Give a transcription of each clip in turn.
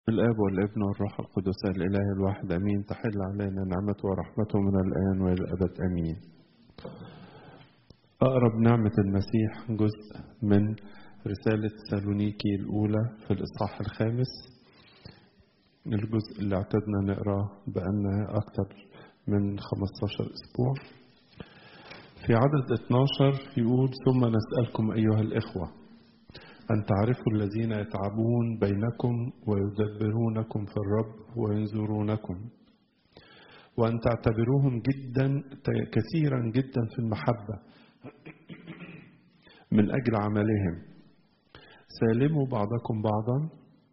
الآب والابن والروح القدس الإله الواحد أمين تحل علينا نعمته ورحمته من الآن وإلى الأبد أمين أقرب نعمة المسيح جزء من رسالة سالونيكي الأولى في الإصحاح الخامس الجزء اللي اعتدنا نقراه بأن أكثر من 15 أسبوع في عدد 12 يقول ثم نسألكم أيها الإخوة أن تعرفوا الذين يتعبون بينكم ويدبرونكم في الرب وينظرونكم وأن تعتبروهم جدا كثيرا جدا في المحبة من أجل عملهم سالموا بعضكم بعضا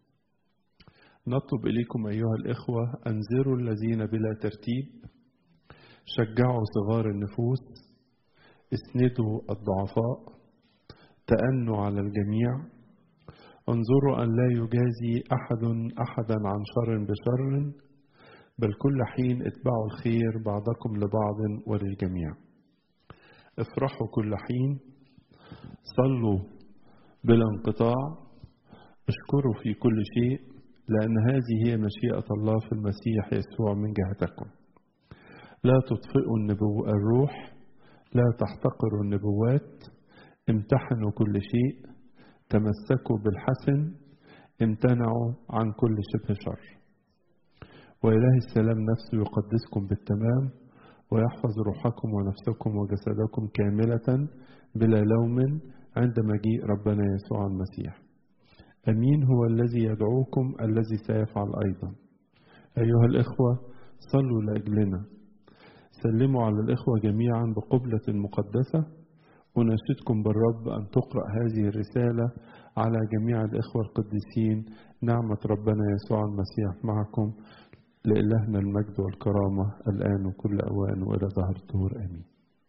نطلب إليكم أيها الإخوة أنذروا الذين بلا ترتيب شجعوا صغار النفوس اسندوا الضعفاء تأنوا على الجميع انظروا أن لا يجازي أحد أحدا عن شر بشر بل كل حين اتبعوا الخير بعضكم لبعض وللجميع افرحوا كل حين صلوا بلا انقطاع اشكروا في كل شيء لأن هذه هي مشيئة الله في المسيح يسوع من جهتكم لا تطفئوا النبو الروح لا تحتقروا النبوات امتحنوا كل شيء تمسكوا بالحسن امتنعوا عن كل شبه شر وإله السلام نفسه يقدسكم بالتمام ويحفظ روحكم ونفسكم وجسدكم كاملة بلا لوم عند مجيء ربنا يسوع المسيح أمين هو الذي يدعوكم الذي سيفعل أيضا أيها الإخوة صلوا لأجلنا سلموا على الإخوة جميعا بقبلة مقدسة أناشدكم بالرب أن تقرأ هذه الرسالة على جميع الإخوة القديسين نعمة ربنا يسوع المسيح معكم لإلهنا المجد والكرامة الآن وكل أوان وإلى ظهر الدهور آمين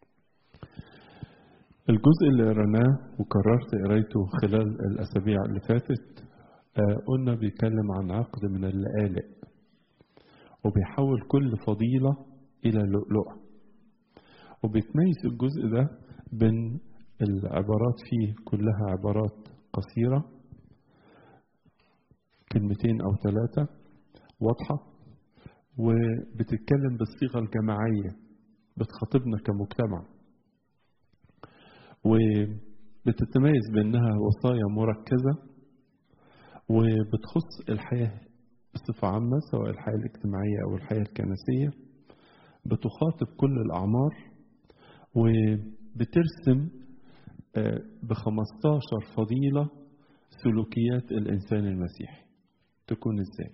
الجزء اللي قرناه وكررت قرايته خلال الأسابيع اللي فاتت قلنا بيتكلم عن عقد من اللآلئ وبيحول كل فضيلة إلى لؤلؤة وبيتميز الجزء ده بين العبارات فيه كلها عبارات قصيرة كلمتين أو ثلاثة واضحة وبتتكلم بالصيغة الجماعية بتخاطبنا كمجتمع وبتتميز بأنها وصايا مركزة وبتخص الحياة بصفة عامة سواء الحياة الاجتماعية أو الحياة الكنسية بتخاطب كل الأعمار وبترسم ب 15 فضيلة سلوكيات الإنسان المسيحي تكون إزاي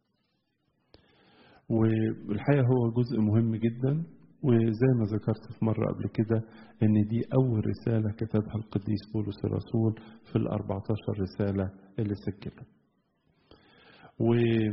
والحقيقة هو جزء مهم جدا وزي ما ذكرت في مرة قبل كده ان دي اول رسالة كتبها القديس بولس الرسول في ال 14 رسالة اللي سجلها و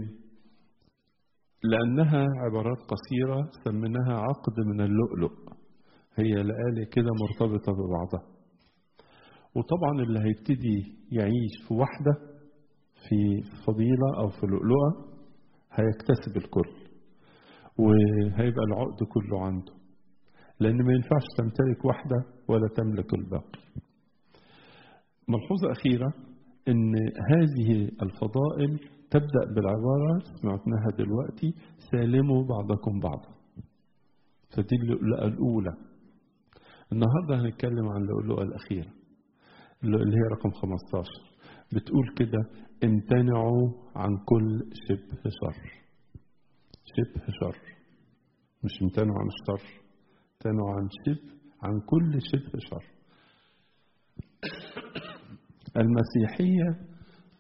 لأنها عبارات قصيرة سميناها عقد من اللؤلؤ هي لآلي كده مرتبطة ببعضها وطبعا اللي هيبتدي يعيش في واحدة في فضيلة أو في لؤلؤة هيكتسب الكل وهيبقى العقد كله عنده لأن ما ينفعش تمتلك واحدة ولا تملك الباقي ملحوظة أخيرة أن هذه الفضائل تبدأ بالعبارة سمعتناها دلوقتي سالموا بعضكم بعضا فدي اللؤلؤة الأولى النهاردة هنتكلم عن اللؤلؤة الأخيرة اللي هي رقم 15 بتقول كده امتنعوا عن كل شبه شر شبه شر مش امتنعوا عن الشر امتنعوا عن شبه عن كل شبه شر المسيحية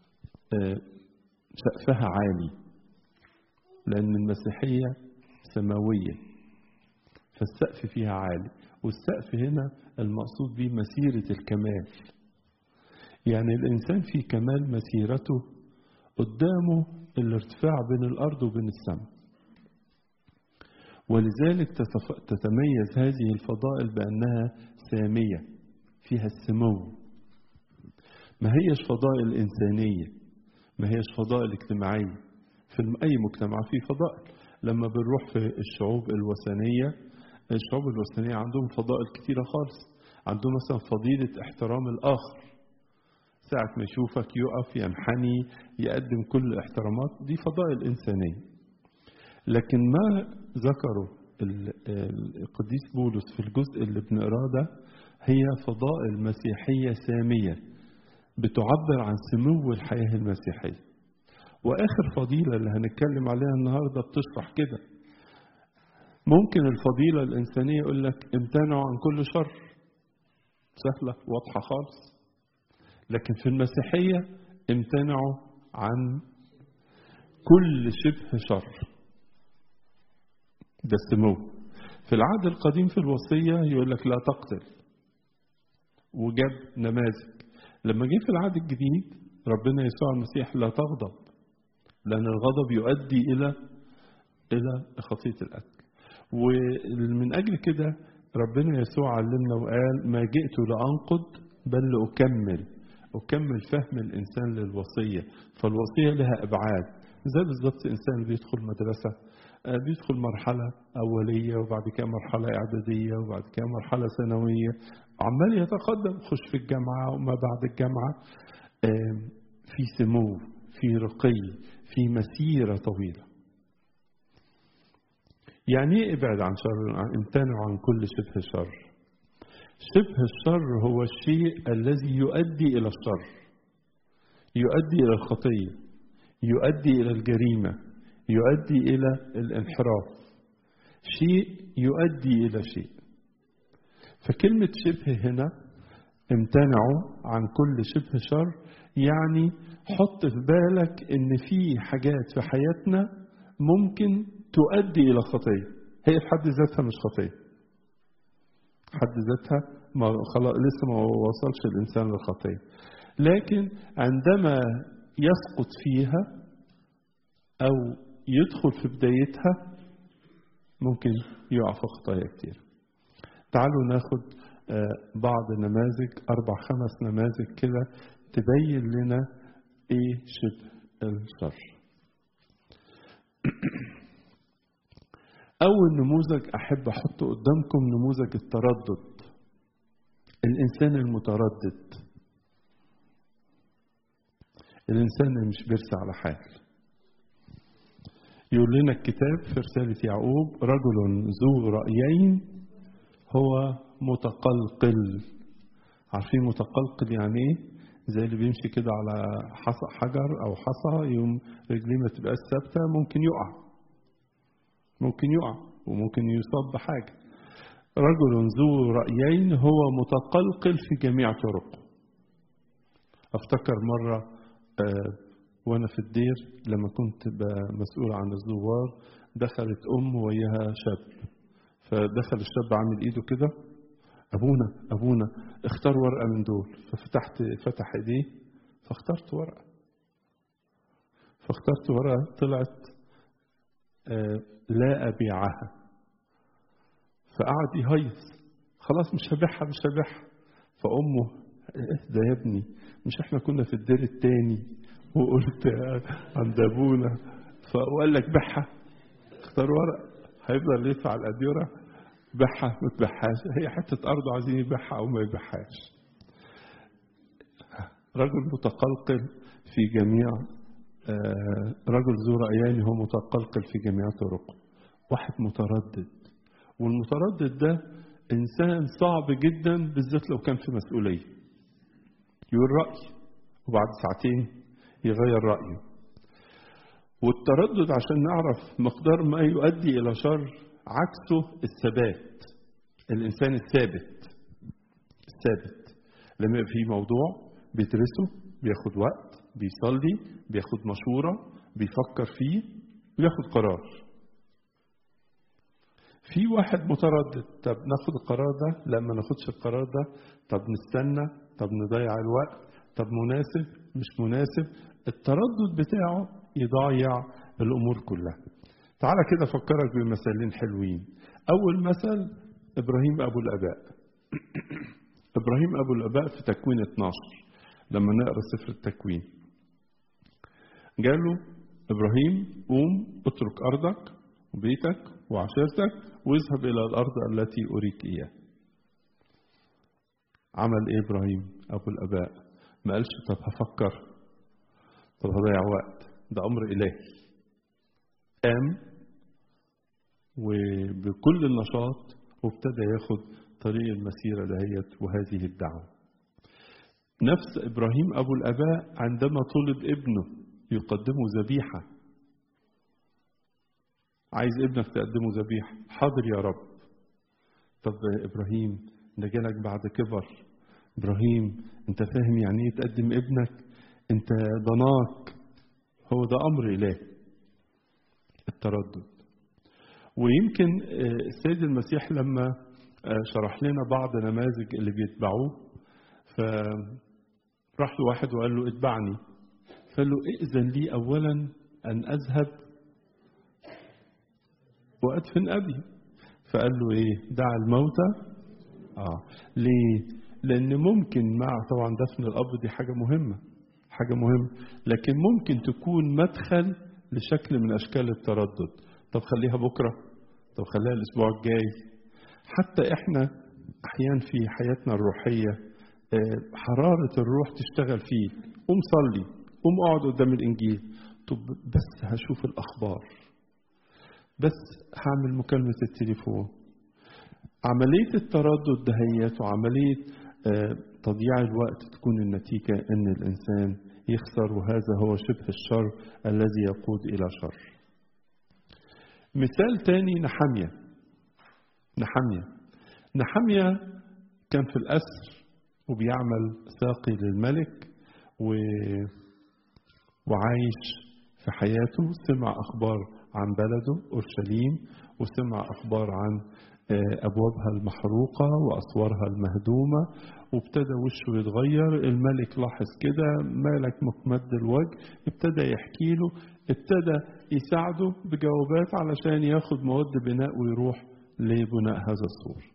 سقفها عالي لأن المسيحية سماوية فالسقف فيها عالي والسقف هنا المقصود به مسيرة الكمال يعني الإنسان في كمال مسيرته قدامه الارتفاع بين الأرض وبين السماء ولذلك تتميز هذه الفضائل بأنها سامية فيها السمو ما هيش فضائل إنسانية ما هيش فضائل اجتماعية في أي مجتمع فيه فضائل لما بنروح في الشعوب الوثنية الشعوب الوثنية عندهم فضائل كتيرة خالص عندهم مثلا فضيلة احترام الآخر ساعة ما يشوفك يقف ينحني يقدم كل احترامات دي فضائل إنسانية لكن ما ذكره القديس بولس في الجزء اللي بنقراه ده هي فضائل مسيحية سامية بتعبر عن سمو الحياة المسيحية وآخر فضيلة اللي هنتكلم عليها النهاردة بتشرح كده ممكن الفضيلة الإنسانية يقول لك امتنعوا عن كل شر سهلة واضحة خالص لكن في المسيحية امتنعوا عن كل شبه شر ده السمو في العهد القديم في الوصية يقول لك لا تقتل وجاب نماذج لما جه في العهد الجديد ربنا يسوع المسيح لا تغضب لأن الغضب يؤدي إلى إلى خطية القتل ومن أجل كده ربنا يسوع علمنا وقال ما جئت لأنقض بل لأكمل أكمل فهم الإنسان للوصية فالوصية لها أبعاد زي بالظبط إنسان بيدخل مدرسة بيدخل مرحلة أولية وبعد كده مرحلة إعدادية وبعد كده مرحلة ثانوية عمال يتقدم خش في الجامعة وما بعد الجامعة في سمو في رقي في مسيرة طويلة يعني ايه ابعد عن شر امتنع عن كل شبه شر شبه الشر هو الشيء الذي يؤدي إلى الشر يؤدي إلى الخطية يؤدي إلى الجريمة يؤدي إلى الانحراف شيء يؤدي إلى شيء فكلمة شبه هنا امتنعوا عن كل شبه شر يعني حط في بالك ان في حاجات في حياتنا ممكن تؤدي الى خطيه هي في حد ذاتها مش خطيه حد ذاتها ما خلاص لسه ما وصلش الانسان للخطيه لكن عندما يسقط فيها او يدخل في بدايتها ممكن يقع في خطايا كتير تعالوا ناخد بعض النماذج اربع خمس نماذج كده تبين لنا ايه شبه الشر اول نموذج احب احطه قدامكم نموذج التردد الانسان المتردد الانسان اللي مش بيرسى على حال يقول لنا الكتاب في رسالة يعقوب رجل ذو رأيين هو متقلقل عارفين متقلقل يعني ايه زي اللي بيمشي كده على حصى حجر او حصى يوم رجليه ما تبقاش ثابته ممكن يقع ممكن يقع وممكن يصاب بحاجه رجل ذو رايين هو متقلقل في جميع طرقه افتكر مره آه وانا في الدير لما كنت مسؤول عن الزوار دخلت ام وياها شاب فدخل الشاب عامل ايده كده ابونا ابونا اختار ورقه من دول ففتحت فتح ايديه فاخترت ورقه فاخترت ورقه طلعت آه لا ابيعها فقعد يهيص خلاص مش هبيعها مش هبيعها فامه اهدى يا ابني مش احنا كنا في الدير التاني وقلت عند ابونا فقال لك بيعها اختار ورقه هيفضل يدفع الاديره بيعها ما تبيعهاش هي حته ارض عايزين يبيعها او ما يبيعهاش رجل متقلقل في جميع رجل ذو رأيان هو متقلقل في جميع طرقه واحد متردد والمتردد ده إنسان صعب جدا بالذات لو كان في مسؤولية يقول رأي وبعد ساعتين يغير رأيه والتردد عشان نعرف مقدار ما يؤدي إلى شر عكسه الثبات الإنسان الثابت الثابت لما يبقى في موضوع بيدرسه بياخد وقت بيصلي بياخد مشورة بيفكر فيه وياخد قرار في واحد متردد طب ناخد القرار ده لا ما ناخدش القرار ده طب نستنى طب نضيع الوقت طب مناسب مش مناسب التردد بتاعه يضيع الامور كلها تعالى كده افكرك بمثالين حلوين اول مثل ابراهيم ابو الاباء ابراهيم ابو الاباء في تكوين 12 لما نقرا سفر التكوين قالوا ابراهيم قوم اترك ارضك وبيتك وعشيرتك واذهب الى الارض التي اريك اياها عمل ايه ابراهيم ابو الاباء ما قالش طب هفكر طب هضيع وقت ده أمر إلهي قام وبكل النشاط وابتدى ياخد طريق المسيرة دهيت وهذه الدعوة نفس إبراهيم أبو الآباء عندما طلب ابنه يقدمه ذبيحة عايز ابنك تقدمه ذبيحة حاضر يا رب طب إبراهيم ده جالك بعد كبر إبراهيم أنت فاهم يعني إيه تقدم ابنك أنت ضناك هو ده أمر إلهي التردد ويمكن السيد المسيح لما شرح لنا بعض نماذج اللي بيتبعوه فراح له واحد وقال له اتبعني فقال له ائذن لي أولا أن أذهب وأدفن أبي فقال له إيه دع الموتى آه ليه لأن ممكن مع طبعا دفن الأب دي حاجة مهمة حاجة مهمة لكن ممكن تكون مدخل لشكل من أشكال التردد طب خليها بكرة طب خليها الأسبوع الجاي حتى إحنا أحيانا في حياتنا الروحية حرارة الروح تشتغل فيه قوم صلي قوم اقعد قدام الإنجيل طب بس هشوف الأخبار بس هعمل مكالمة التليفون عملية التردد دهيت وعملية تضييع الوقت تكون النتيجة أن الإنسان يخسر وهذا هو شبه الشر الذي يقود إلى شر مثال تاني نحمية نحمية نحمية كان في الأسر وبيعمل ساقي للملك و... وعايش في حياته سمع أخبار عن بلده أورشليم وسمع أخبار عن أبوابها المحروقة وأسوارها المهدومة وابتدى وشه يتغير الملك لاحظ كده مالك مكمد الوجه ابتدى يحكي له ابتدى يساعده بجوابات علشان ياخد مواد بناء ويروح لبناء هذا السور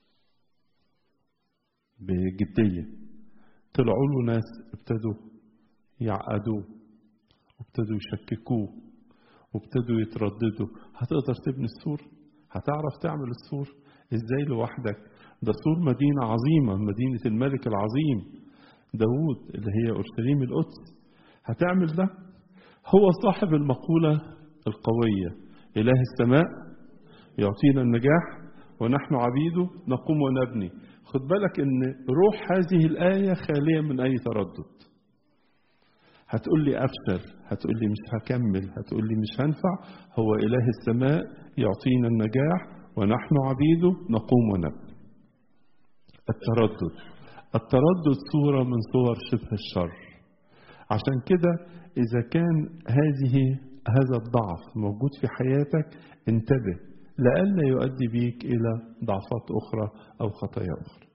بجدية طلعوا له ناس ابتدوا يعقدوه وابتدوا يشككوه وابتدوا يترددوا هتقدر تبني السور هتعرف تعمل السور ازاي لوحدك ده سور مدينة عظيمة مدينة الملك العظيم داود اللي هي أورشليم القدس هتعمل ده هو صاحب المقولة القوية إله السماء يعطينا النجاح ونحن عبيده نقوم ونبني خد بالك ان روح هذه الآية خالية من أي تردد هتقول لي أفشل هتقول لي مش هكمل هتقول لي مش هنفع هو إله السماء يعطينا النجاح ونحن عبيده نقوم ونبني التردد التردد صورة من صور شبه الشر عشان كده إذا كان هذه هذا الضعف موجود في حياتك انتبه لئلا يؤدي بيك إلى ضعفات أخرى أو خطايا أخرى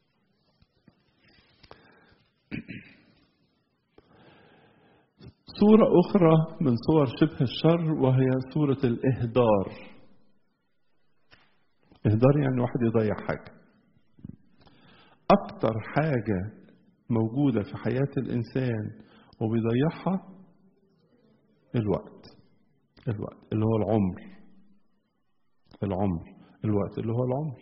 صورة أخرى من صور شبه الشر وهي صورة الإهدار إهدار يعني واحد يضيع حاجة أكتر حاجة موجودة في حياة الإنسان وبيضيعها الوقت الوقت اللي هو العمر العمر الوقت اللي هو العمر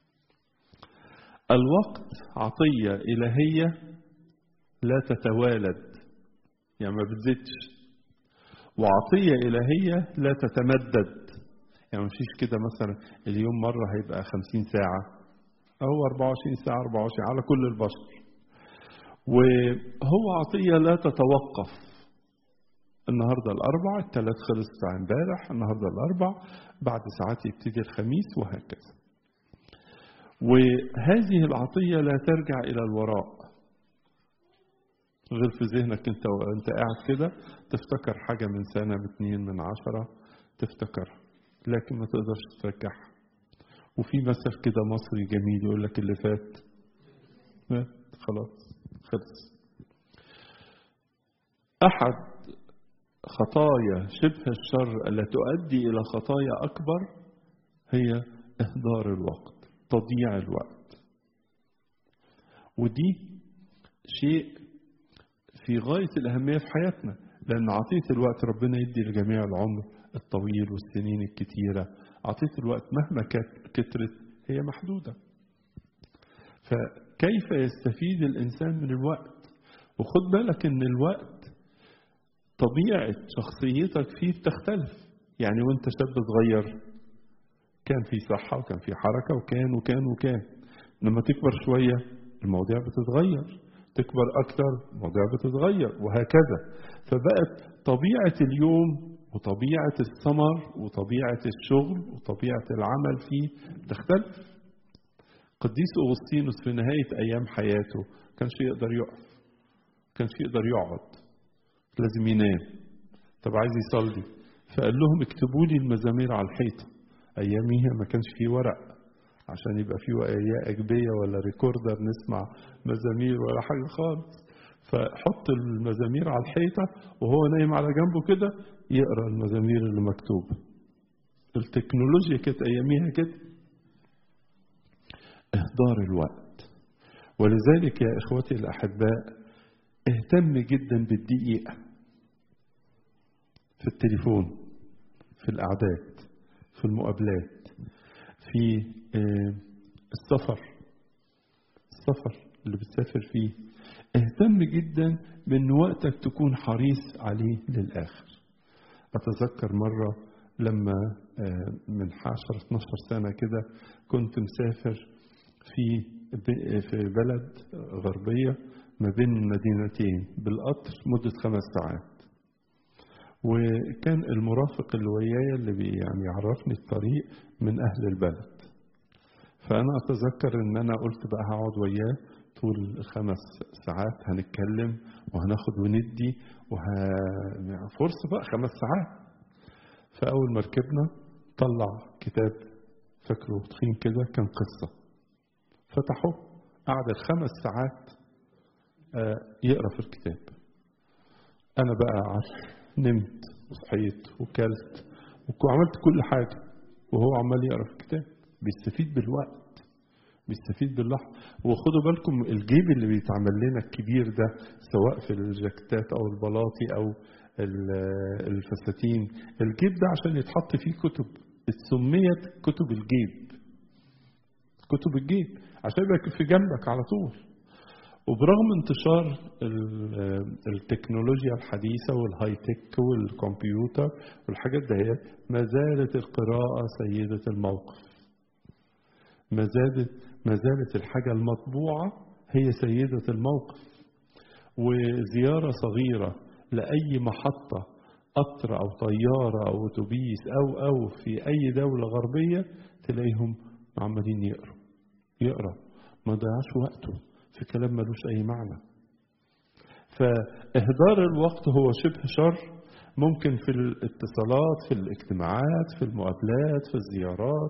الوقت عطية إلهية لا تتوالد يعني ما بتزيدش وعطية إلهية لا تتمدد يعني مفيش كده مثلا اليوم مرة هيبقى خمسين ساعة أو 24 ساعة 24 على كل البشر وهو عطية لا تتوقف النهاردة الأربع الثلاث خلص بتاع امبارح النهاردة الأربع بعد ساعات يبتدي الخميس وهكذا وهذه العطية لا ترجع إلى الوراء غير في ذهنك انت وانت قاعد كده تفتكر حاجة من سنة من اتنين من عشرة تفتكرها لكن ما تقدرش ترجعها وفي مثل كده مصري جميل يقول لك اللي فات مات خلاص خلص أحد خطايا شبه الشر التي تؤدي إلى خطايا أكبر هي إهدار الوقت تضييع الوقت ودي شيء في غاية الأهمية في حياتنا لأن عطية الوقت ربنا يدي لجميع العمر الطويل والسنين الكتيرة عطية الوقت مهما كترت هي محدودة فكيف يستفيد الإنسان من الوقت وخد بالك ان الوقت طبيعة شخصيتك فيه بتختلف يعني وانت شاب صغير كان في صحة وكان في حركة وكان وكان وكان لما تكبر شوية المواضيع بتتغير تكبر أكتر المواضيع بتتغير وهكذا فبقت طبيعة اليوم وطبيعة الثمر وطبيعة الشغل وطبيعة العمل فيه تختلف قديس أغسطينوس في نهاية أيام حياته كانش يقدر يقف كانش يقدر يقعد لازم ينام طب عايز يصلي فقال لهم اكتبوا لي المزامير على الحيطة أياميها ما كانش فيه ورق عشان يبقى فيه وقاية أجبية ولا ريكوردر نسمع مزامير ولا حاجة خالص فحط المزامير على الحيطة وهو نايم على جنبه كده يقرأ المزامير اللي مكتوبة التكنولوجيا كانت أياميها كده إهدار الوقت ولذلك يا إخوتي الأحباء اهتم جدا بالدقيقة في التليفون في الأعداد في المقابلات في السفر السفر اللي بتسافر فيه اهتم جدا بأن وقتك تكون حريص عليه للآخر أتذكر مرة لما من 10 12 سنة كده كنت مسافر في في بلد غربية ما بين مدينتين بالقطر مدة خمس ساعات وكان المرافق اللي ويايا اللي بي يعني يعرفني الطريق من أهل البلد فأنا أتذكر إن أنا قلت بقى هقعد وياه طول الخمس ساعات هنتكلم وهناخد وندي وه... فرصة بقى خمس ساعات فأول ما ركبنا طلع كتاب فاكره تخين كده كان قصة فتحه قعد الخمس ساعات يقرا في الكتاب انا بقى قعدت نمت وصحيت وكلت وعملت كل حاجه وهو عمال يقرا في الكتاب بيستفيد بالوقت بيستفيد باللحظه وخدوا بالكم الجيب اللي بيتعمل لنا الكبير ده سواء في الجاكيتات او البلاطي او الفساتين الجيب ده عشان يتحط فيه كتب سميت كتب الجيب كتب الجيب عشان يبقى في جنبك على طول وبرغم انتشار التكنولوجيا الحديثة والهاي تك والكمبيوتر والحاجات دهيت ما زالت القراءة سيدة الموقف ما زالت ما زالت الحاجة المطبوعة هي سيدة الموقف وزيارة صغيرة لأي محطة قطر أو طيارة أو أتوبيس أو أو في أي دولة غربية تلاقيهم عمالين يقروا يقرا ما ضيعش وقته في كلام ملوش أي معنى فإهدار الوقت هو شبه شر ممكن في الاتصالات في الاجتماعات في المقابلات في الزيارات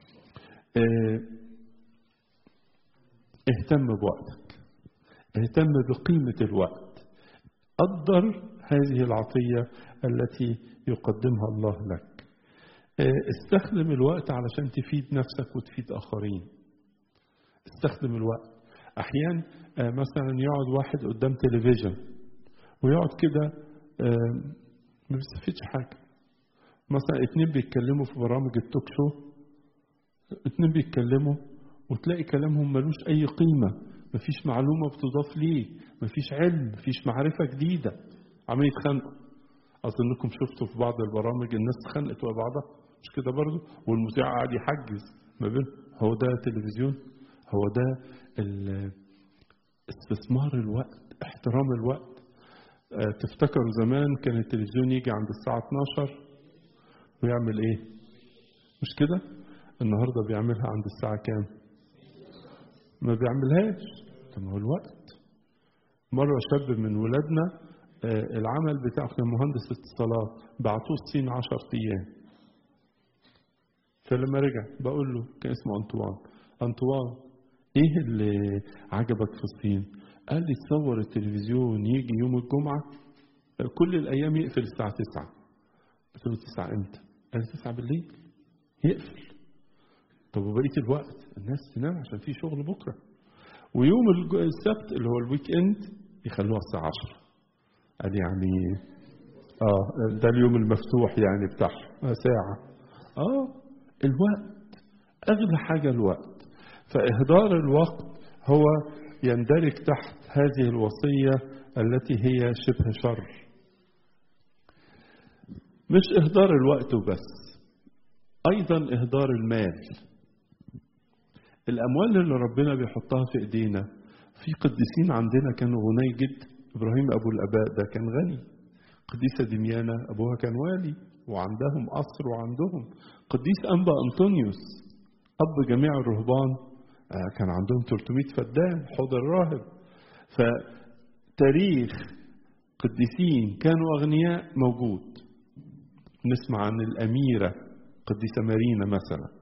اهتم بوقتك اهتم بقيمة الوقت قدر هذه العطية التي يقدمها الله لك استخدم الوقت علشان تفيد نفسك وتفيد آخرين استخدم الوقت احيانا مثلا يقعد واحد قدام تلفزيون ويقعد كده ما بيستفيدش حاجه مثلا اتنين بيتكلموا في برامج التوك شو اتنين بيتكلموا وتلاقي كلامهم ملوش اي قيمه مفيش معلومه بتضاف ليه مفيش علم مفيش معرفه جديده عمالين يتخانقوا اظنكم شفتوا في بعض البرامج الناس اتخانقت مع بعضها مش كده برضه والمذيع قاعد يحجز ما بين هو ده تلفزيون هو ده استثمار الوقت احترام الوقت اه تفتكروا زمان كان التلفزيون يجي عند الساعة 12 ويعمل ايه مش كده النهاردة بيعملها عند الساعة كام ما بيعملهاش طب ما هو الوقت مرة شاب من ولادنا اه العمل بتاعه كان مهندس اتصالات بعتوه الصين 10 ايام فلما رجع بقول له كان اسمه انطوان انطوان ايه اللي عجبك في الصين قال لي تصور التلفزيون يجي يوم الجمعة كل الأيام يقفل الساعة 9 قلت له 9 امتى؟ قال لي 9 بالليل يقفل طب وبقية الوقت الناس تنام عشان في شغل بكرة ويوم السبت اللي هو الويك اند يخلوها الساعة 10 قال يعني اه ده اليوم المفتوح يعني بتاعهم ساعة اه الوقت أغلى حاجة الوقت فإهدار الوقت هو يندرج تحت هذه الوصية التي هي شبه شر مش إهدار الوقت وبس أيضا إهدار المال الأموال اللي ربنا بيحطها في إيدينا في قديسين عندنا كانوا غني جدا إبراهيم أبو الآباء ده كان غني قديسة دميانة أبوها كان والي وعندهم قصر وعندهم قديس أنبا أنطونيوس أب جميع الرهبان كان عندهم 300 فدان حوض الراهب فتاريخ قديسين كانوا أغنياء موجود نسمع عن الأميرة قديسة مارينا مثلا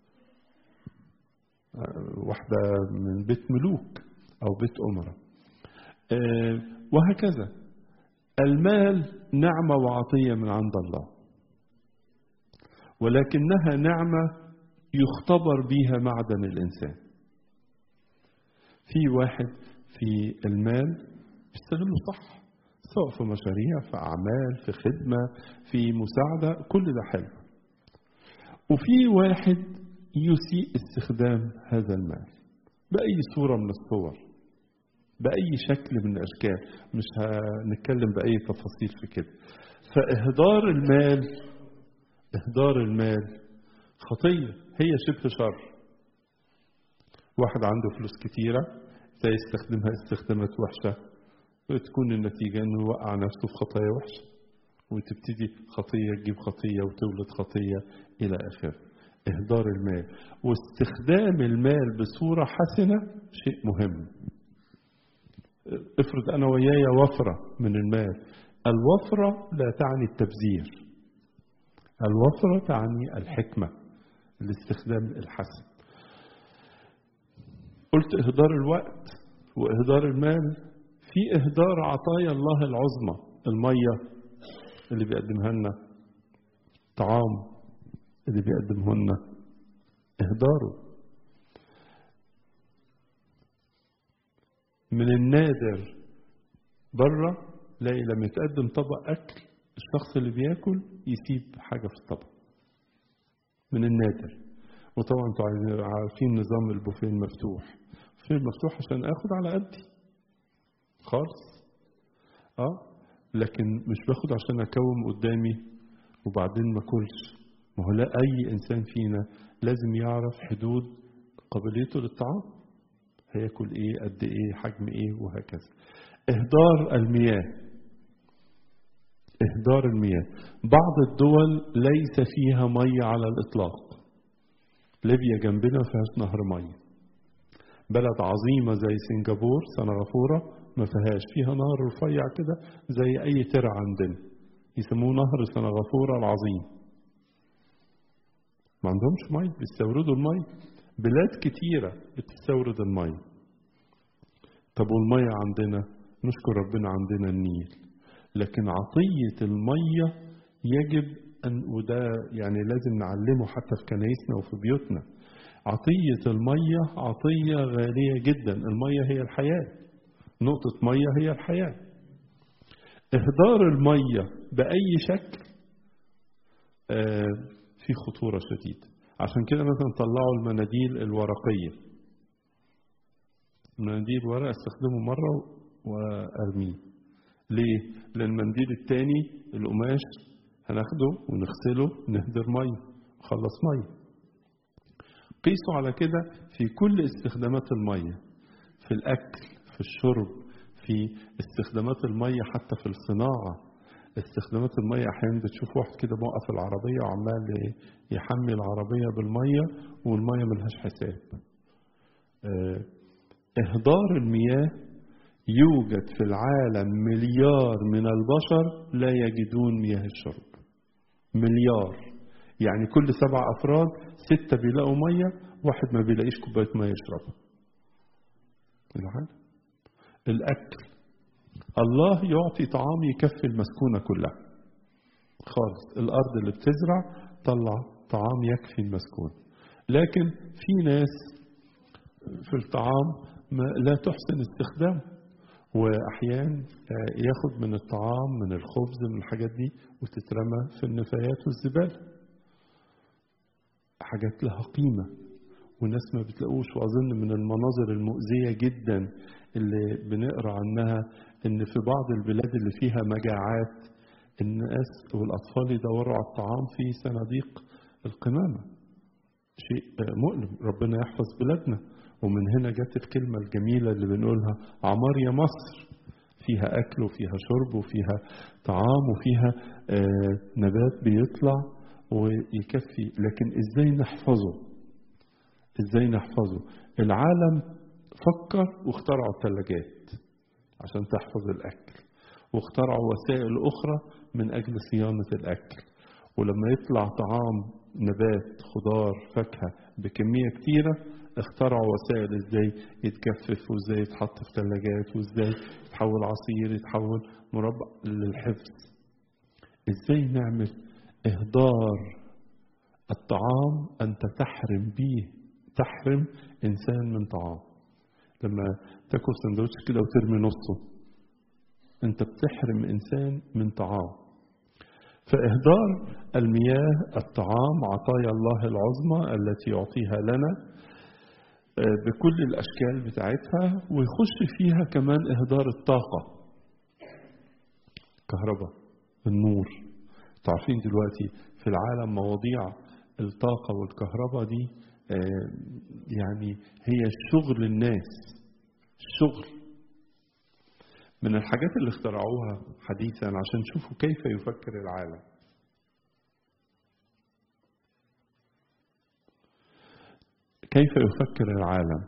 واحدة من بيت ملوك أو بيت أمراء وهكذا المال نعمة وعطية من عند الله ولكنها نعمة يختبر بها معدن الإنسان في واحد في المال بيستغله صح سواء في مشاريع في أعمال في خدمة في مساعدة كل ده حلو وفي واحد يسيء استخدام هذا المال بأي صورة من الصور بأي شكل من الأشكال مش هنتكلم بأي تفاصيل في كده فإهدار المال إهدار المال خطية هي شبه شر واحد عنده فلوس كتيرة ازاي يستخدمها استخدامات وحشة وتكون النتيجة انه يوقع نفسه في خطايا وحشة وتبتدي خطية تجيب خطية وتولد خطية إلى آخره إهدار المال واستخدام المال بصورة حسنة شيء مهم افرض أنا وياي وفرة من المال الوفرة لا تعني التبذير الوفرة تعني الحكمة الاستخدام الحسن قلت إهدار الوقت وإهدار المال في إهدار عطايا الله العظمى المية اللي بيقدمها لنا طعام اللي بيقدمه لنا إهداره من النادر بره لاقي لما يتقدم طبق أكل الشخص اللي بياكل يسيب حاجة في الطبق من النادر وطبعا انتوا عارفين نظام البوفيه المفتوح البوفيه المفتوح عشان اخد على قدي خالص اه لكن مش باخد عشان اكوم قدامي وبعدين ما اكلش ما هو لا اي انسان فينا لازم يعرف حدود قابليته للطعام هياكل ايه قد ايه حجم ايه وهكذا اهدار المياه إهدار المياه بعض الدول ليس فيها مية على الإطلاق ليبيا جنبنا ما فيهاش نهر مية بلد عظيمة زي سنغافور سنغافورة ما فيهاش فيها نهر رفيع كده زي أي ترع عندنا يسموه نهر سنغافورة العظيم ما عندهمش مية بيستوردوا المية بلاد كتيرة بتستورد المية طب والمية عندنا نشكر ربنا عندنا النيل لكن عطية المية يجب أن وده يعني لازم نعلمه حتى في كنايسنا وفي بيوتنا عطية المية عطية غالية جدا المية هي الحياة نقطة مية هي الحياة إهدار المية بأي شكل آه في خطورة شديدة عشان كده مثلا طلعوا المناديل الورقية المناديل الورق استخدمه مرة وأرميه ليه؟ لأن المنديل التاني القماش هناخده ونغسله نهدر مية نخلص مية قيسوا على كده في كل استخدامات المية في الأكل في الشرب في استخدامات المية حتى في الصناعة استخدامات المية أحيانا بتشوف واحد كده موقف العربية وعمال يحمي العربية بالمية والمية ملهاش حساب إهدار المياه يوجد في العالم مليار من البشر لا يجدون مياه الشرب مليار يعني كل سبع أفراد ستة بيلاقوا مية واحد ما بيلاقيش كوباية مية يشربها العالم الأكل الله يعطي طعام يكفي المسكونة كلها خالص الأرض اللي بتزرع طلع طعام يكفي المسكون لكن في ناس في الطعام ما لا تحسن استخدامه وأحيان ياخد من الطعام من الخبز من الحاجات دي وتترمى في النفايات والزبالة حاجات لها قيمة والناس ما بتلاقوش وأظن من المناظر المؤذية جدا اللي بنقرأ عنها ان في بعض البلاد اللي فيها مجاعات الناس والاطفال يدوروا على الطعام في صناديق القمامه شيء مؤلم ربنا يحفظ بلادنا ومن هنا جت الكلمه الجميله اللي بنقولها عمار يا مصر فيها اكل وفيها شرب وفيها طعام وفيها نبات بيطلع ويكفي لكن ازاي نحفظه ازاي نحفظه العالم فكر واخترعوا الثلاجات عشان تحفظ الاكل واخترعوا وسائل اخرى من اجل صيانه الاكل ولما يطلع طعام نبات خضار فاكهه بكميه كتيره اخترعوا وسائل ازاي يتجفف وازاي يتحط في ثلاجات وازاي يتحول عصير يتحول مربع للحفظ ازاي نعمل اهدار الطعام انت تحرم به تحرم انسان من طعام لما تاكل سندوتش كده وترمي نصه انت بتحرم انسان من طعام فاهدار المياه الطعام عطايا الله العظمى التي يعطيها لنا بكل الاشكال بتاعتها ويخش فيها كمان اهدار الطاقه كهرباء النور تعرفين دلوقتي في العالم مواضيع الطاقه والكهرباء دي يعني هي شغل الناس شغل من الحاجات اللي اخترعوها حديثا عشان تشوفوا كيف يفكر العالم كيف يفكر العالم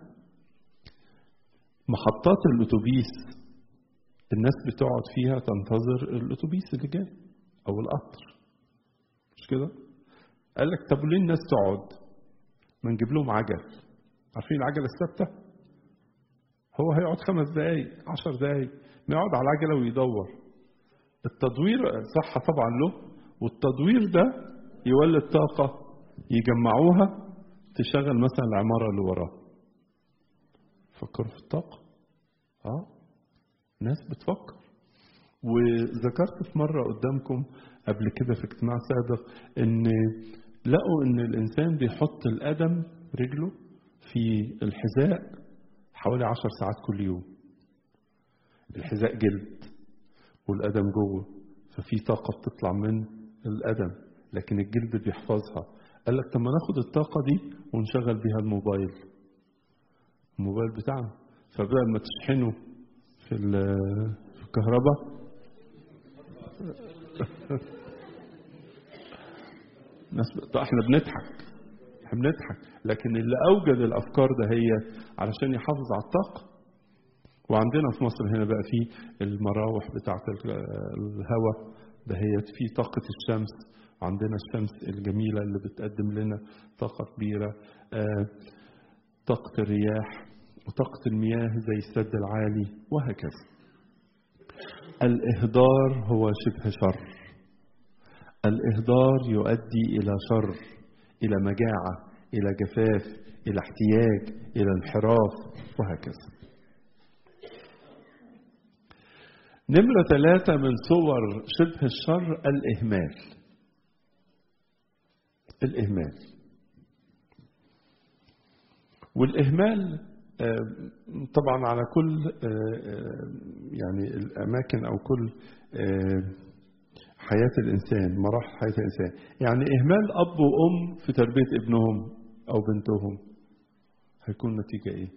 محطات الاتوبيس الناس بتقعد فيها تنتظر الاتوبيس اللي جاي او القطر مش كده قال لك طب ليه الناس تقعد ما نجيب لهم عجل عارفين العجله الثابته هو هيقعد خمس دقايق عشر دقايق ما يقعد على العجله ويدور التدوير صح طبعا له والتدوير ده يولد طاقه يجمعوها تشغل مثلا العماره اللي وراها فكروا في الطاقه اه ناس بتفكر وذكرت في مره قدامكم قبل كده في اجتماع سابق ان لقوا ان الانسان بيحط القدم رجله في الحذاء حوالي عشر ساعات كل يوم الحذاء جلد والقدم جوه ففي طاقة بتطلع من القدم لكن الجلد بيحفظها قال لك طب ما ناخد الطاقة دي ونشغل بيها الموبايل الموبايل بتاعنا فبدل ما تشحنه في في الكهرباء ناس احنا بنضحك احنا بنضحك لكن اللي اوجد الافكار ده هي علشان يحافظ على الطاقه وعندنا في مصر هنا بقى في المراوح بتاعه الهواء ده هي في طاقه الشمس وعندنا الشمس الجميله اللي بتقدم لنا طاقه كبيره آه طاقه الرياح وطاقه المياه زي السد العالي وهكذا الاهدار هو شبه شر الإهدار يؤدي إلى شر إلى مجاعة إلى جفاف إلى احتياج إلى انحراف وهكذا نمرة ثلاثة من صور شبه الشر الإهمال الإهمال والإهمال طبعا على كل يعني الأماكن أو كل حياة الإنسان مراحل حياة الإنسان يعني إهمال أب وأم في تربية ابنهم أو بنتهم هيكون نتيجة إيه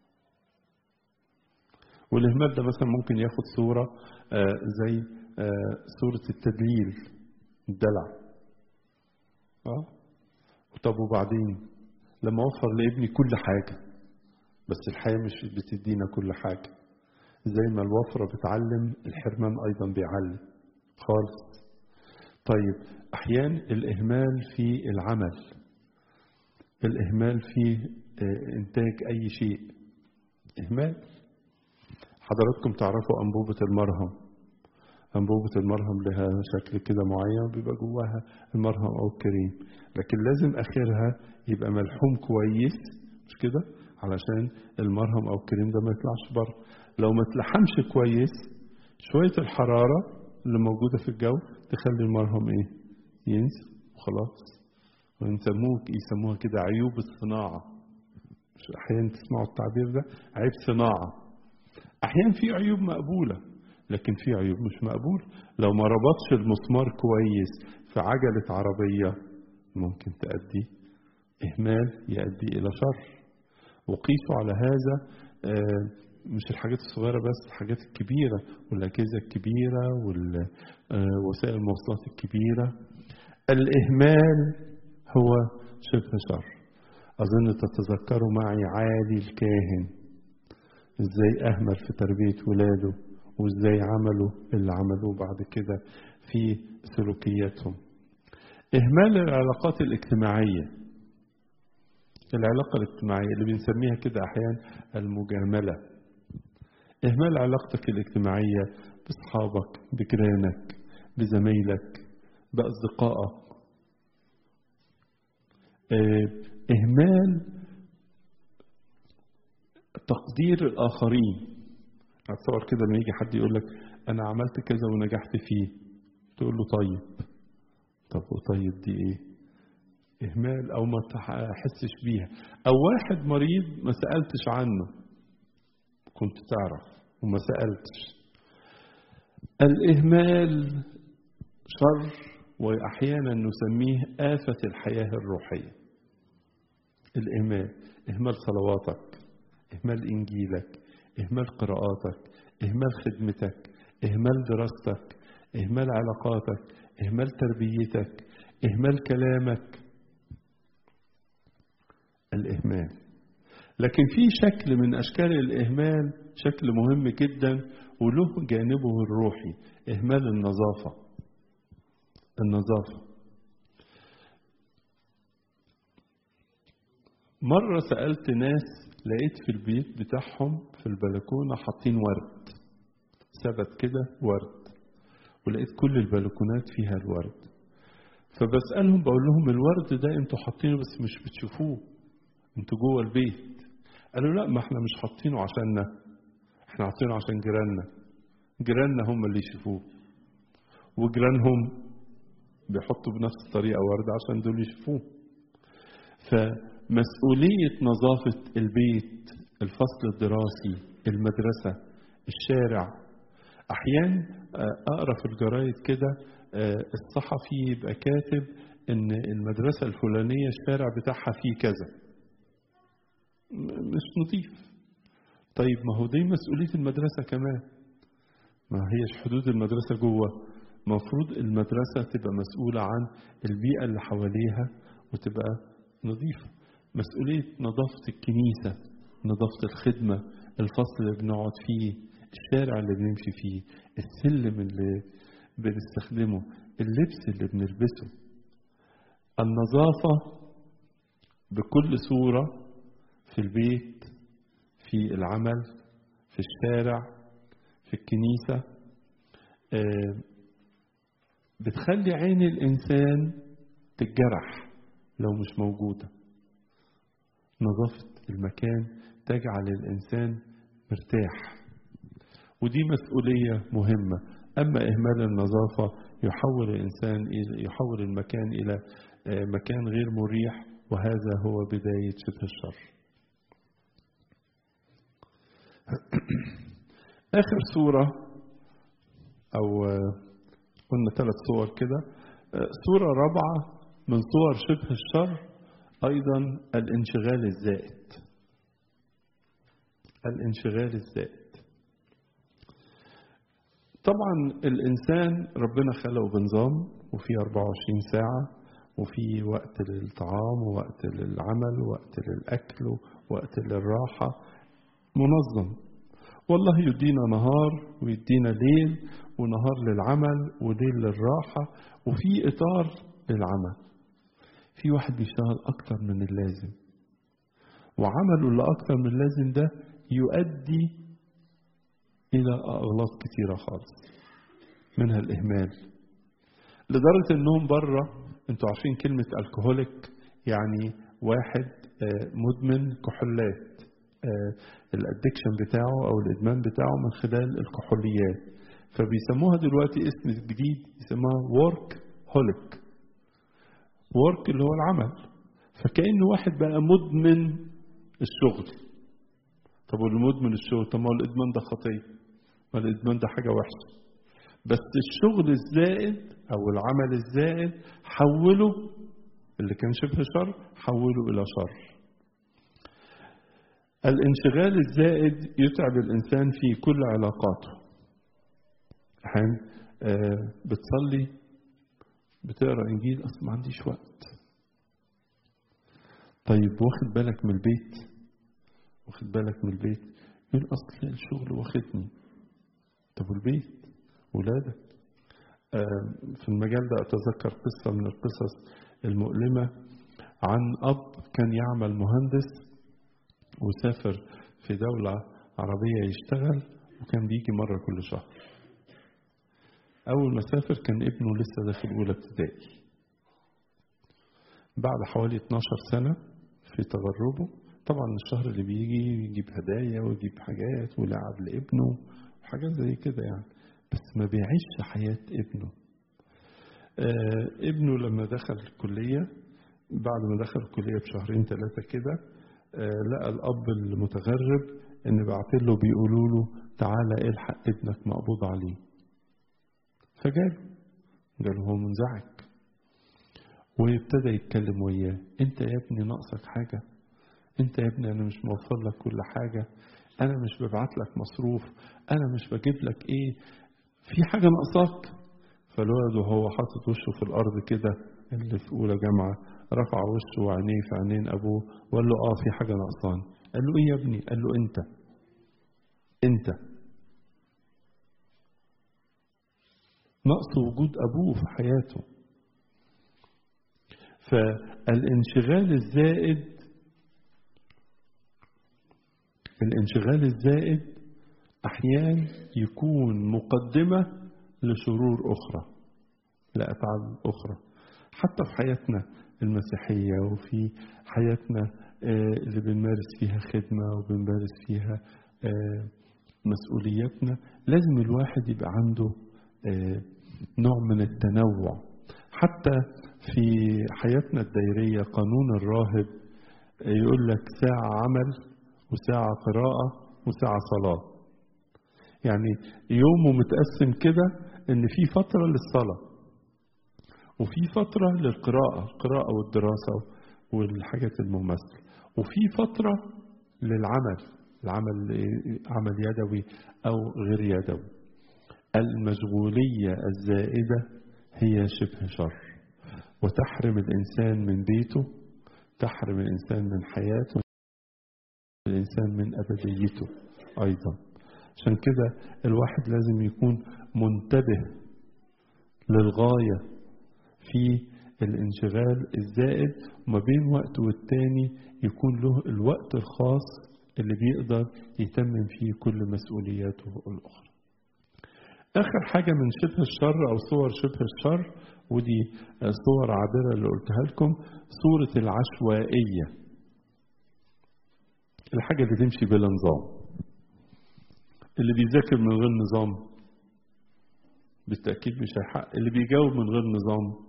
والإهمال ده مثلا ممكن ياخد صورة آه زي آه صورة التدليل الدلع اه طب وبعدين لما اوفر لابني كل حاجة بس الحياة مش بتدينا كل حاجة زي ما الوفرة بتعلم الحرمان أيضا بيعلم خالص طيب أحيانا الإهمال في العمل الإهمال في إنتاج أي شيء إهمال حضراتكم تعرفوا أنبوبة المرهم أنبوبة المرهم لها شكل كده معين بيبقى جواها المرهم أو الكريم لكن لازم آخرها يبقى ملحوم كويس مش كده علشان المرهم أو الكريم ده ما يطلعش بره لو ما اتلحمش كويس شوية الحرارة اللي موجودة في الجو تخلي المرهم إيه ينسى وخلاص ويسموه يسموها كده عيوب الصناعة مش أحيانا تسمعوا التعبير ده عيب صناعة أحيانا في عيوب مقبولة لكن في عيوب مش مقبول لو ما ربطش المسمار كويس في عجلة عربية ممكن تؤدي إهمال يؤدي إلى شر وقيسوا على هذا آه، مش الحاجات الصغيرة بس الحاجات الكبيرة والأجهزة الكبيرة ووسائل المواصلات الكبيرة الإهمال هو شبه شر أظن تتذكروا معي عالي الكاهن إزاي أهمل في تربية ولاده وإزاي عملوا اللي عملوه بعد كده في سلوكياتهم إهمال العلاقات الاجتماعية العلاقة الاجتماعية اللي بنسميها كده أحيانا المجاملة إهمال علاقتك الاجتماعية بأصحابك بجيرانك بزمايلك بأصدقائك إهمال تقدير الآخرين أتصور كده لما يجي حد يقول لك أنا عملت كذا ونجحت فيه تقول له طيب طب وطيب دي إيه؟ إهمال أو ما تحسش بيها أو واحد مريض ما سألتش عنه كنت تعرف وما سألتش الإهمال شر وأحيانا نسميه آفة الحياة الروحية الإهمال إهمال صلواتك إهمال إنجيلك إهمال قراءاتك إهمال خدمتك إهمال دراستك إهمال علاقاتك إهمال تربيتك إهمال كلامك الإهمال لكن في شكل من أشكال الإهمال شكل مهم جدا وله جانبه الروحي إهمال النظافة النظافة مرة سألت ناس لقيت في البيت بتاعهم في البلكونة حاطين ورد ثبت كده ورد ولقيت كل البلكونات فيها الورد فبسألهم بقول لهم الورد ده انتوا حاطينه بس مش بتشوفوه انتوا جوه البيت قالوا لا ما احنا مش حاطينه عشاننا احنا حاطينه عشان جيراننا جيراننا هم اللي يشوفوه وجيرانهم بيحطوا بنفس الطريقة ورد عشان دول يشوفوه فمسؤولية نظافة البيت الفصل الدراسي المدرسة الشارع أحيانا أقرأ في الجرايد كده الصحفي يبقى كاتب إن المدرسة الفلانية الشارع بتاعها فيه كذا مش نظيف طيب ما هو دي مسؤولية المدرسة كمان ما هيش حدود المدرسة جوه مفروض المدرسة تبقى مسؤولة عن البيئة اللي حواليها وتبقى نظيفة مسؤولية نظافة الكنيسة نظافة الخدمة الفصل اللي بنقعد فيه الشارع اللي بنمشي فيه السلم اللي بنستخدمه اللبس اللي بنلبسه النظافة بكل صورة في البيت في العمل في الشارع في الكنيسة بتخلي عين الإنسان تتجرح لو مش موجودة نظافة المكان تجعل الإنسان مرتاح ودي مسؤولية مهمة أما إهمال النظافة يحول الإنسان يحول المكان إلى مكان غير مريح وهذا هو بداية شبه الشر آخر صورة أو قلنا ثلاث صور كده صورة رابعة من صور شبه الشر أيضا الانشغال الزائد الانشغال الزائد طبعا الإنسان ربنا خلقه بنظام وفي 24 ساعة وفي وقت للطعام ووقت للعمل ووقت للأكل ووقت للراحة منظم والله يدينا نهار ويدينا ليل ونهار للعمل وليل للراحة وفي إطار للعمل في واحد بيشتغل أكتر من اللازم وعمله اللي أكتر من اللازم ده يؤدي إلى أغلاط كتيرة خالص منها الإهمال لدرجة إنهم بره أنتوا عارفين كلمة الكهوليك يعني واحد مدمن كحولات الادكشن بتاعه او الادمان بتاعه من خلال الكحوليات فبيسموها دلوقتي اسم جديد يسموها ورك هوليك ورك اللي هو العمل فكأنه واحد بقى مدمن الشغل طب واللي مدمن الشغل طب ما هو الادمان ده خطيه والإدمان ده حاجة وحشة بس الشغل الزائد أو العمل الزائد حوله اللي كان شبه شر حوله إلى شر الانشغال الزائد يتعب الإنسان في كل علاقاته أحيانا آه بتصلي بتقرا انجيل اصلا ما عنديش وقت طيب واخد بالك من البيت واخد بالك من البيت يقول اصل الشغل واخدني طب والبيت ولادك آه في المجال ده اتذكر قصه من القصص المؤلمه عن اب كان يعمل مهندس وسافر في دوله عربيه يشتغل وكان بيجي مره كل شهر أول ما سافر كان ابنه لسه داخل أولى ابتدائي بعد حوالي 12 سنة في تغربه طبعا الشهر اللي بيجي يجيب هدايا ويجيب حاجات ولعب لابنه وحاجات زي كده يعني بس ما بيعيش حياة ابنه آه ابنه لما دخل الكلية بعد ما دخل الكلية بشهرين ثلاثة كده آه لقى الأب المتغرب إن بعت له بيقولوا له تعالى الحق ابنك مقبوض عليه فجاله قال هو منزعج وابتدى يتكلم وياه انت يا ابني ناقصك حاجة انت يا ابني انا مش موفر لك كل حاجة انا مش ببعت لك مصروف انا مش بجيب لك ايه في حاجة ناقصاك فالولد وهو حاطط وشه في الارض كده اللي في اولى جامعة رفع وشه وعينيه في عينين ابوه وقال له اه في حاجة ناقصاني قال له ايه يا ابني قال له انت انت نقص وجود أبوه في حياته فالانشغال الزائد الانشغال الزائد أحيانا يكون مقدمة لشرور أخرى لأفعال أخرى حتى في حياتنا المسيحية وفي حياتنا اللي بنمارس فيها خدمة وبنمارس فيها مسؤولياتنا لازم الواحد يبقى عنده نوع من التنوع حتى في حياتنا الدائرية قانون الراهب يقول لك ساعة عمل وساعة قراءة وساعة صلاة يعني يومه متقسم كده ان في فترة للصلاة وفي فترة للقراءة القراءة والدراسة والحاجات المماثلة وفي فترة للعمل العمل عمل يدوي أو غير يدوي المشغولية الزائدة هي شبه شر وتحرم الإنسان من بيته تحرم الإنسان من حياته الإنسان من أبديته أيضا عشان كده الواحد لازم يكون منتبه للغاية في الانشغال الزائد وما بين وقت والتاني يكون له الوقت الخاص اللي بيقدر يتمم فيه كل مسؤولياته الأخرى آخر حاجة من شبه الشر أو صور شبه الشر ودي صور عابرة اللي قلتها لكم صورة العشوائية الحاجة اللي تمشي بلا نظام اللي بيذاكر من غير نظام بالتأكيد مش هيحقق اللي بيجاوب من غير نظام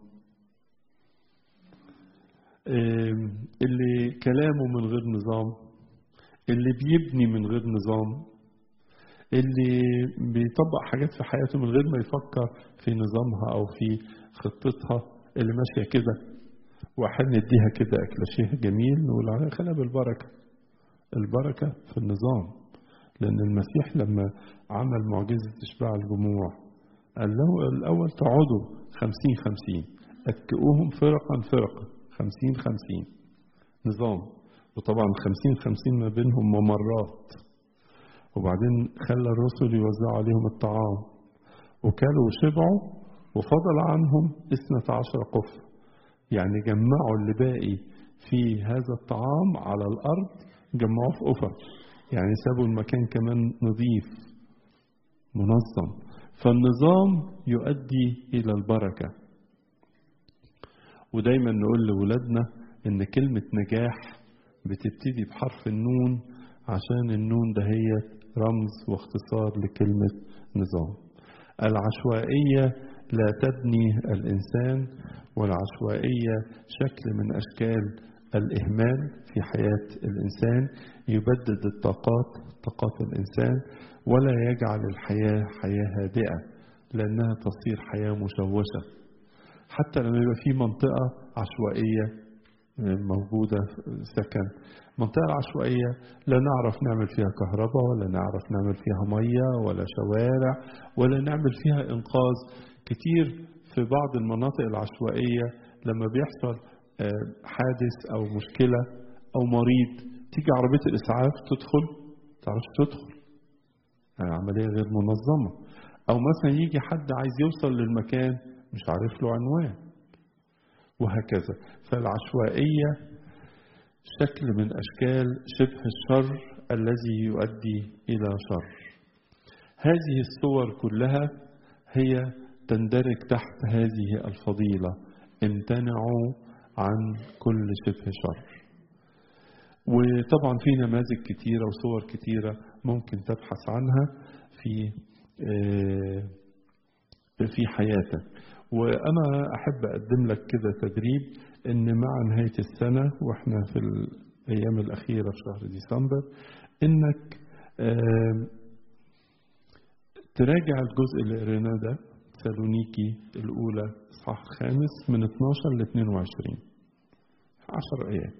اللي كلامه من غير نظام اللي بيبني من غير نظام اللي بيطبق حاجات في حياته من غير ما يفكر في نظامها او في خطتها اللي ماشيه كده واحيانا نديها كده اكلاشيه جميل نقول عليها خليها بالبركه البركه في النظام لان المسيح لما عمل معجزه اشباع الجموع قال له الاول تقعدوا خمسين خمسين اتكئوهم فرقا فرقا خمسين خمسين نظام وطبعا خمسين خمسين ما بينهم ممرات وبعدين خلى الرسل يوزعوا عليهم الطعام وكلوا وشبعوا وفضل عنهم اثنة عشر قف يعني جمعوا اللي باقي في هذا الطعام على الأرض جمعوه في قفر يعني سابوا المكان كمان نظيف منظم فالنظام يؤدي إلى البركة ودايما نقول لولادنا إن كلمة نجاح بتبتدي بحرف النون عشان النون ده هي رمز واختصار لكلمة نظام العشوائية لا تبني الإنسان والعشوائية شكل من أشكال الإهمال في حياة الإنسان يبدد الطاقات طاقات الإنسان ولا يجعل الحياة حياة هادئة لأنها تصير حياة مشوشة حتى لما يبقى في منطقة عشوائية موجودة سكن منطقة عشوائية لا نعرف نعمل فيها كهرباء ولا نعرف نعمل فيها مية ولا شوارع ولا نعمل فيها إنقاذ كتير في بعض المناطق العشوائية لما بيحصل حادث أو مشكلة أو مريض تيجي عربية الإسعاف تدخل تعرفش تدخل عملية غير منظمة أو مثلا يجي حد عايز يوصل للمكان مش عارف له عنوان وهكذا فالعشوائية شكل من أشكال شبه الشر الذي يؤدي إلى شر هذه الصور كلها هي تندرج تحت هذه الفضيلة امتنعوا عن كل شبه شر وطبعا في نماذج كتيرة وصور كتيرة ممكن تبحث عنها في في حياتك وأنا أحب أقدم لك كده تدريب إن مع نهاية السنة وإحنا في الأيام الأخيرة في شهر ديسمبر إنك تراجع الجزء اللي قريناه ده سالونيكي الأولى إصحاح الخامس من 12 ل 22 10 آيات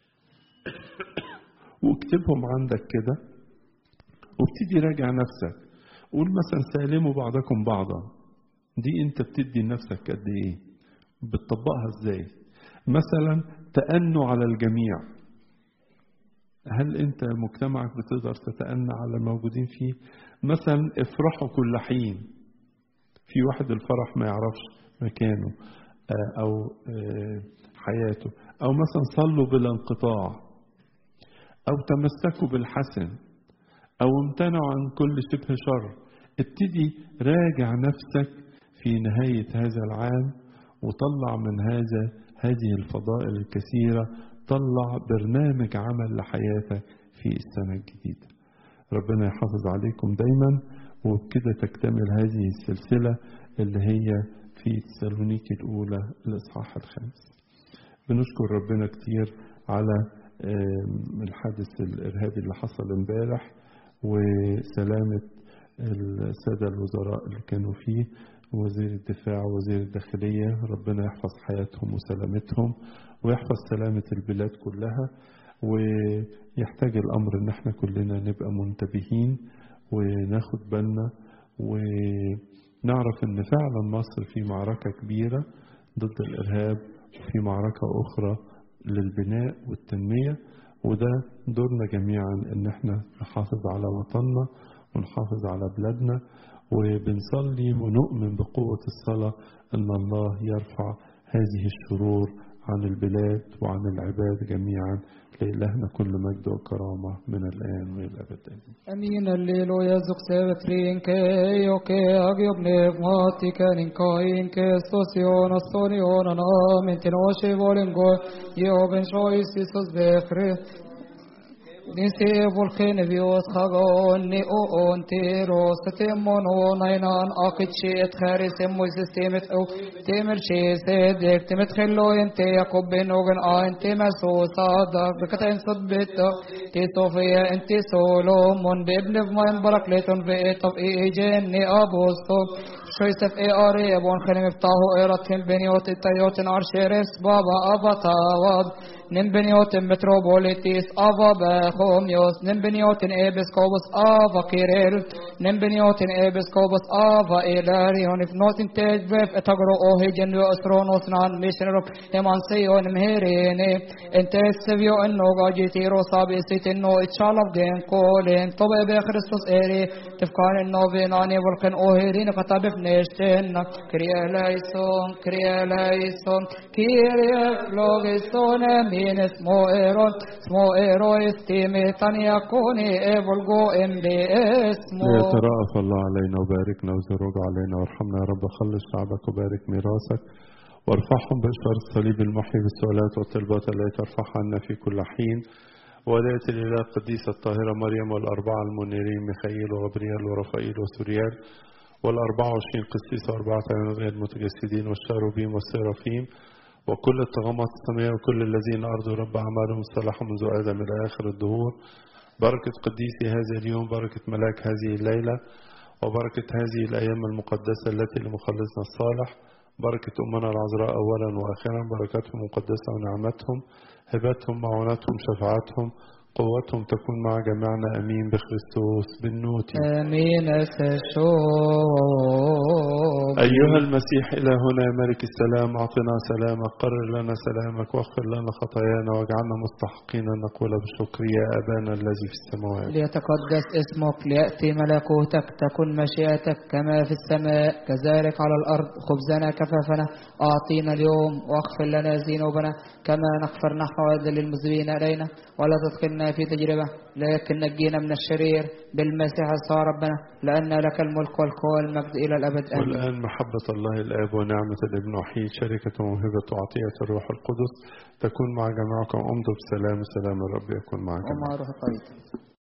واكتبهم عندك كده وابتدي راجع نفسك قول مثلا سالموا بعضكم بعضا دي انت بتدي لنفسك قد ايه بتطبقها ازاي مثلا تأنوا على الجميع هل انت مجتمعك بتقدر تتأنى على الموجودين فيه مثلا افرحوا كل حين في واحد الفرح ما يعرفش مكانه او حياته او مثلا صلوا بلا انقطاع او تمسكوا بالحسن او امتنعوا عن كل شبه شر ابتدي راجع نفسك في نهاية هذا العام وطلع من هذا هذه الفضائل الكثيرة طلع برنامج عمل لحياتك في السنة الجديدة ربنا يحافظ عليكم دايما وبكده تكتمل هذه السلسلة اللي هي في تسالونيكي الأولى الإصحاح الخامس بنشكر ربنا كتير على الحادث الإرهابي اللي حصل امبارح وسلامة السادة الوزراء اللي كانوا فيه وزير الدفاع ووزير الداخلية ربنا يحفظ حياتهم وسلامتهم ويحفظ سلامة البلاد كلها ويحتاج الأمر إن احنا كلنا نبقى منتبهين وناخد بالنا ونعرف إن فعلا مصر في معركة كبيرة ضد الإرهاب وفي معركة أخرى للبناء والتنمية وده دورنا جميعا إن احنا نحافظ على وطننا ونحافظ على بلادنا وبنصلي ونؤمن بقوة الصلاة أن الله يرفع هذه الشرور عن البلاد وعن العباد جميعا لإلهنا كل مجد وكرامة من الآن وإلى الأبد أمين الليل يزق سبترين كي يوكي أغيب نفماتي كان كاين كي سوسيون السونيون أنا من تنوشي بولنغو يوبن شويس سوس بخري Nisi volken vios chagon ni o on tiro satemon o nainan akit shit kharis mo systemet o temer shi sedek temet khillo ente yakob ben ogen a ente maso sada bekatan sudbet ti sofia ente solomon bebnev man barakleton ve etav ejen ni abosto شويسف اي اري ابون خليم افتاهو ايرتهم بنيوت التيوت ارشيرس بابا افاتاواد نم بنيوت متروبوليتيس افا بخوميوس نم بنيوت ايبسكوبس افا كيريل نم بنيوت ايبسكوبس افا ايلاريون if not in tej vef etagro ohi genio astronos nan mishnero eman seyon mherene ente sevio enno gajiti rosabi sitinno itchalav gen kolen tobe be Christos eri tifkan enno venani volken ohirin katabif neshtenna kriya laison kriya laison kriya logison min små eron små ero istimi tania koni evolgo embe esmo ليترأف الله علينا وباركنا وزرج علينا وارحمنا يا رب خلص شعبك وبارك ميراثك وارفعهم بإشارة الصليب المحيي بالسؤالات والطلبات التي ترفعها عنا في كل حين ولاية الإله القديسة الطاهرة مريم والأربعة المنيرين ميخائيل وغبريال ورفائيل وسوريال والأربعة وعشرين قسيس وأربعة غير متجسدين والشاروبيم والسرافيم وكل الطغمات السماوية وكل الذين أرضوا رب أعمالهم الصالحة منذ آدم إلى آخر الدهور بركة قديسي هذا اليوم بركة ملاك هذه الليلة وبركة هذه الأيام المقدسة التي لمخلصنا الصالح بركة أمنا العذراء أولا وآخرا بركاتهم مقدسة ونعمتهم هبتهم معونتهم شفاعتهم قوتهم تكون مع جميعنا أمين بخريستوس بالنوت آمين الشوب أيها المسيح إلهنا يا ملك السلام أعطنا سلامك قرر لنا سلامك واغفر لنا خطايانا واجعلنا مستحقين أن نقول بشكر يا أبانا الذي في السماوات ليتقدس اسمك ليأتي ملكوتك تكن مشيئتك كما في السماء كذلك على الأرض خبزنا كفافنا أعطينا اليوم واغفر لنا ذنوبنا كما نغفر نحن أيضا للمذنبين إلينا ولا تدخلنا في تجربة لكن نجينا من الشرير بالمسيح صار ربنا لأن لك الملك والقوة والمجد إلى الأبد آمين والآن محبة الله الآب ونعمة الابن وحيد شركة وموهبة وعطية الروح القدس تكون مع جميعكم امضوا بسلام سلام الرب يكون معكم وما روح الطريق